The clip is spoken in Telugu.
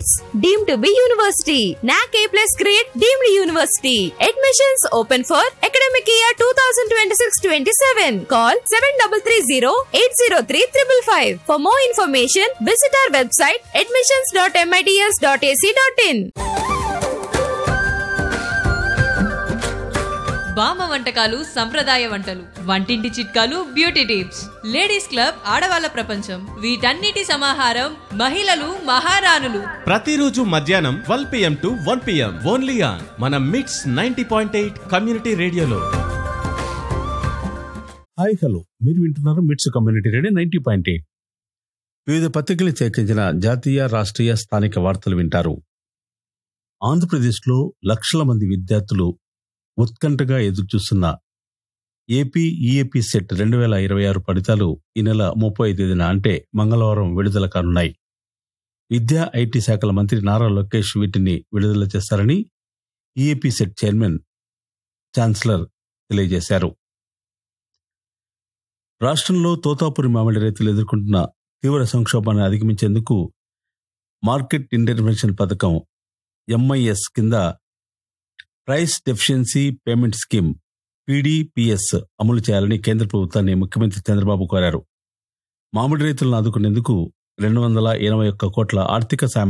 College, deemed to be university. NAC A plus grade, deemed university. Admissions open for academic year 2026-27. Call 7330-803-555. For more information, visit our website admissions.mits.ac.in. బామ్మ వంటకాలు సంప్రదాయ వంటలు వంటింటి చిట్కాలు బ్యూటీ టిప్స్ లేడీస్ క్లబ్ ఆడవాళ్ళ ప్రపంచం వీటన్నిటి సమాహారం మహిళలు మహారాణులు ప్రతిరోజు మధ్యాహ్నం twelve PM to one PM only on మన MITS ninety point eight community రేడియోలో హాయ్ హలో మీరు వింటున్నారు MITS community radio ninety point eight వివిధ పత్రికలు సేకరించిన జాతీయ రాష్ట్రీయ స్థానిక వార్తలు వింటారు ఆంధ్రప్రదేశ్లో లక్షల మంది విద్యార్థులు ఉత్కంఠగా ఎదురుచూస్తున్న ఏపీ ఈఏపీ సెట్ రెండు వేల ఇరవై ఆరు ఫలితాలు ఈ నెల ముప్పై తేదీన అంటే మంగళవారం విడుదల కానున్నాయి విద్యా ఐటీ శాఖల మంత్రి నారా లోకేష్ వీటిని విడుదల చేస్తారని ఈఏపీ సెట్ చైర్మన్ ఛాన్సలర్ తెలియజేశారు రాష్ట్రంలో తోతాపురి మామిడి రైతులు ఎదుర్కొంటున్న తీవ్ర సంక్షోభాన్ని అధిగమించేందుకు మార్కెట్ ఇంటర్వెన్షన్ పథకం ఎంఐఎస్ కింద price deficiency payment scheme PDPS అమలు చేయాలని కేంద్ర ప్రభుత్వాన్ని ముఖ్యమంత్రి చంద్రబాబు కోరారు మామిడి రైతులను ఆదుకునేందుకు రెండు వందల ఎనభై ఒక్క కోట్ల ఆర్థిక సాయం